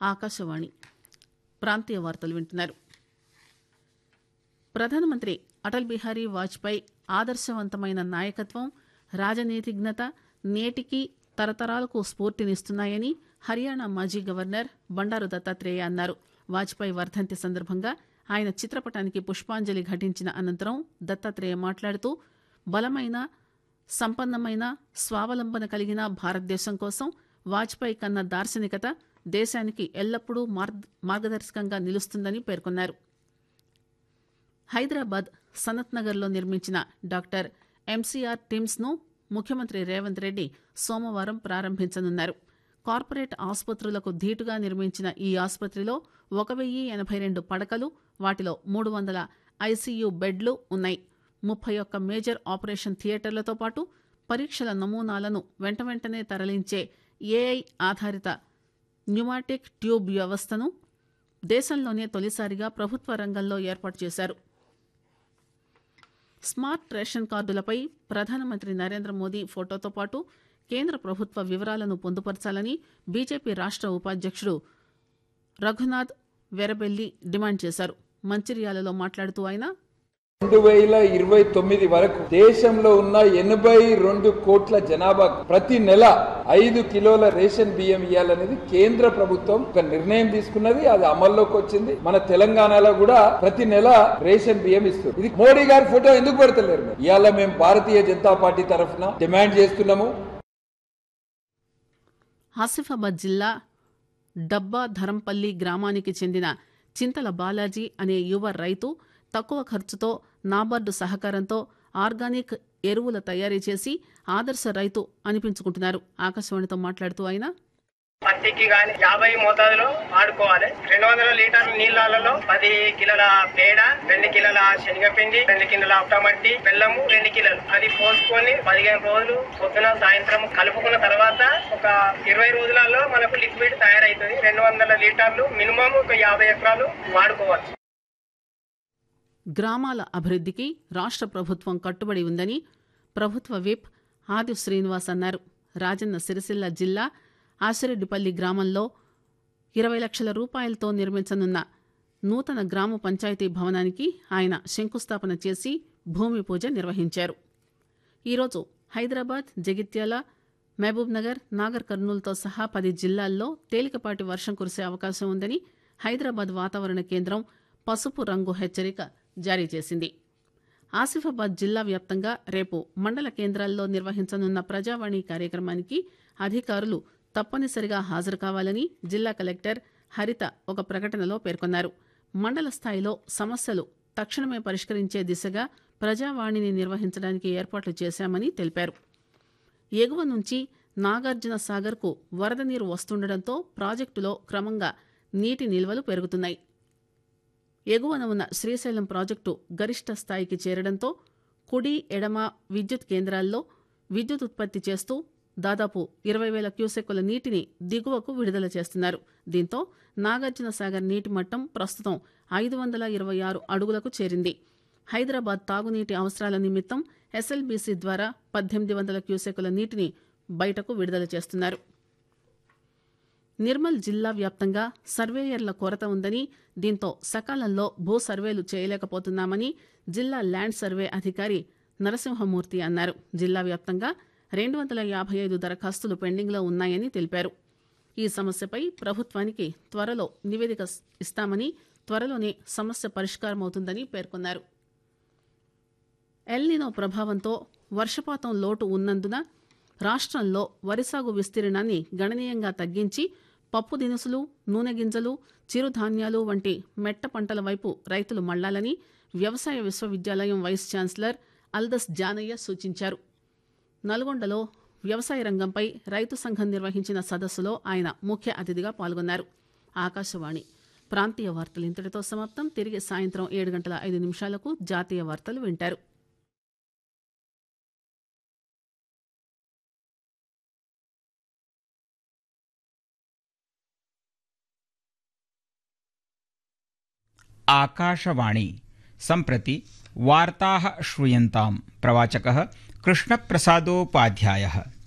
ఆకాశవాణి ప్రాంతీయ వార్తలు వింటున్నారు ప్రధానమంత్రి అటల్ బిహారీ వాజ్పేయి ఆదర్శవంతమైన నాయకత్వం రాజనీతిజ్ఞత నేటికి తరతరాలకు స్ఫూర్తినిస్తున్నాయని హర్యానా మాజీ గవర్నర్ బండారు దత్తాత్రేయ అన్నారు వాజ్పేయి వర్ధంతి సందర్భంగా ఆయన చిత్రపటానికి పుష్పాంజలి ఘటించిన అనంతరం దత్తాత్రేయ మాట్లాడుతూ బలమైన సంపన్నమైన స్వావలంబన కలిగిన భారతదేశం కోసం వాజ్పేయి కన్న దార్శనికత దేశానికి ఎల్లప్పుడూ మార్గ- మార్గదర్శకంగా నిలుస్తుందని పేర్కొన్నారు హైదరాబాద్ సనత్ నగర్లో నిర్మించిన డాక్టర్ ఎంసీఆర్ టిమ్స్ ను ముఖ్యమంత్రి రేవంత్ రెడ్డి సోమవారం ప్రారంభించనున్నారు కార్పొరేట్ ఆసుపత్రులకు ధీటుగా నిర్మించిన ఈ ఆసుపత్రిలో ఒక వెయ్యి ఎనభై రెండు పడకలు వాటిలో మూడు వందల ఐసీయూ బెడ్లు ఉన్నాయి ముప్పై ఒక్క మేజర్ ఆపరేషన్ థియేటర్లతో పాటు పరీక్షల నమూనాలను వెంట వెంటనే తరలించే ఏఐ ఆధారిత న్యూమాటిక్ ట్యూబ్ వ్యవస్థను దేశంలోనే తొలిసారిగా ప్రభుత్వ రంగంలో ఏర్పాటు చేశారు స్మార్ట్ రేషన్ కార్డులపై ప్రధానమంత్రి నరేంద్ర మోదీ ఫోటోతో పాటు కేంద్ర ప్రభుత్వ వివరాలను పొందుపరచాలని బీజేపీ రాష్ట్ర ఉపాధ్యక్షుడు రఘునాథ్ వెరబెల్లి డిమాండ్ చేశారు మంచిర్యాలలో మాట్లాడుతూ ఆయన రెండు వేల ఇరవై తొమ్మిది వరకు దేశంలో ఉన్న ఎనభై రెండు కోట్ల జనాభా ప్రతి నెల ఐదు కిలోల రేషన్ బియ్యం ఇవ్వాలనేది కేంద్ర ప్రభుత్వం ఒక నిర్ణయం తీసుకున్నది అది అమల్లోకి వచ్చింది మన తెలంగాణలో కూడా ప్రతి నెల రేషన్ బియ్యం ఇస్తుంది ఇది మోడీ గారి ఫోటో ఎందుకు పెడతలేరు మీరు? ఇవాళ మేము భారతీయ జనతా పార్టీ తరఫున డిమాండ్ చేస్తున్నాము ఆసిఫాబాద్ జిల్లా డబ్బా ధరంపల్లి గ్రామానికి చెందిన చింతల బాలాజీ అనే యువ రైతు తక్కువ ఖర్చుతో నాబార్డు సహకారంతో ఆర్గానిక్ ఎరువుల తయారీ చేసి ఆదర్శ రైతు అనిపించుకుంటున్నారు ఆకాశవాణితో మాట్లాడుతూ ఆయన పత్తికి గాని యాభై మోతాదులో వాడుకోవాలి రెండు వందల లీటర్ల నీళ్ళలో పది కిలోల పేడ రెండు కిలోల శనగపిండి రెండు కిలోల మట్టి బెల్లము రెండు కిలోలు అది పోసుకొని పదిహేను రోజులు పొద్దున సాయంత్రం కలుపుకున్న తర్వాత ఒక ఇరవై రోజులలో మనకు లిక్విడ్ తయారైతుంది రెండు వందల లీటర్లు మినిమం ఒక యాభై ఎకరాలు వాడుకోవచ్చు గ్రామాల అభివృద్ధికి రాష్ట్ర ప్రభుత్వం కట్టుబడి ఉందని ప్రభుత్వ విప్ ఆది శ్రీనివాస్ అన్నారు రాజన్న సిరిసిల్ల జిల్లా ఆసిరెడ్డిపల్లి గ్రామంలో ఇరవై లక్షల రూపాయలతో నిర్మించనున్న నూతన గ్రామ పంచాయతీ భవనానికి ఆయన శంకుస్థాపన చేసి భూమి పూజ నిర్వహించారు ఈరోజు హైదరాబాద్ జగిత్యాల మహబూబ్ నగర్ నాగర్ కర్నూలుతో సహా పది జిల్లాల్లో తేలికపాటి వర్షం కురిసే అవకాశం ఉందని హైదరాబాద్ వాతావరణ కేంద్రం పసుపు రంగు హెచ్చరిక జారీ చేసింది ఆసిఫాబాద్ జిల్లా వ్యాప్తంగా రేపు మండల కేంద్రాల్లో నిర్వహించనున్న ప్రజావాణి కార్యక్రమానికి అధికారులు తప్పనిసరిగా హాజరు కావాలని జిల్లా కలెక్టర్ హరిత ఒక ప్రకటనలో పేర్కొన్నారు మండల స్థాయిలో సమస్యలు తక్షణమే పరిష్కరించే దిశగా ప్రజావాణిని నిర్వహించడానికి ఏర్పాట్లు చేశామని తెలిపారు ఎగువ నుంచి నాగార్జున సాగర్కు వరద నీరు వస్తుండటంతో ప్రాజెక్టులో క్రమంగా నీటి నిల్వలు పెరుగుతున్నాయి ఎగువన ఉన్న శ్రీశైలం ప్రాజెక్టు గరిష్ట స్థాయికి చేరడంతో కుడి ఎడమ విద్యుత్ కేంద్రాల్లో విద్యుత్ ఉత్పత్తి చేస్తూ దాదాపు ఇరవై వేల క్యూసెక్కుల నీటిని దిగువకు విడుదల చేస్తున్నారు దీంతో నాగార్జున సాగర్ నీటి మట్టం ప్రస్తుతం ఐదు వందల ఇరవై ఆరు అడుగులకు చేరింది హైదరాబాద్ తాగునీటి అవసరాల నిమిత్తం ఎస్ఎల్బీసీ ద్వారా పద్దెనిమిది వందల క్యూసెక్కుల నీటిని బయటకు విడుదల చేస్తున్నారు నిర్మల్ జిల్లా వ్యాప్తంగా సర్వేయర్ల కొరత ఉందని దీంతో సకాలంలో భూ సర్వేలు చేయలేకపోతున్నామని జిల్లా ల్యాండ్ సర్వే అధికారి నరసింహమూర్తి అన్నారు జిల్లా వ్యాప్తంగా రెండు వందల యాభై ఐదు దరఖాస్తులు పెండింగ్లో ఉన్నాయని తెలిపారు ఈ సమస్యపై ప్రభుత్వానికి త్వరలో నివేదిక ఇస్తామని త్వరలోనే సమస్య పరిష్కారమవుతుందని పేర్కొన్నారు ఎల్నినో ప్రభావంతో వర్షపాతం లోటు ఉన్నందున రాష్ట్రంలో వరి సాగు విస్తీర్ణాన్ని గణనీయంగా తగ్గించి పప్పు దినుసులు నూనె గింజలు చిరుధాన్యాలు వంటి మెట్ట పంటల వైపు రైతులు మళ్లాలని వ్యవసాయ విశ్వవిద్యాలయం వైస్ ఛాన్సలర్ అల్దస్ జానయ్య సూచించారు నల్గొండలో వ్యవసాయ రంగంపై రైతు సంఘం నిర్వహించిన సదస్సులో ఆయన ముఖ్య అతిథిగా పాల్గొన్నారు ఆకాశవాణి ప్రాంతీయ వార్తలు ఇంతటితో సమాప్తం తిరిగి సాయంత్రం ఏడు గంటల ఐదు నిమిషాలకు జాతీయ వార్తలు వింటారు आकाशवाणी सम्प्रति वार्ताः श्रूयन्ताम् प्रवाचकः कृष्णप्रसादोपाध्यायः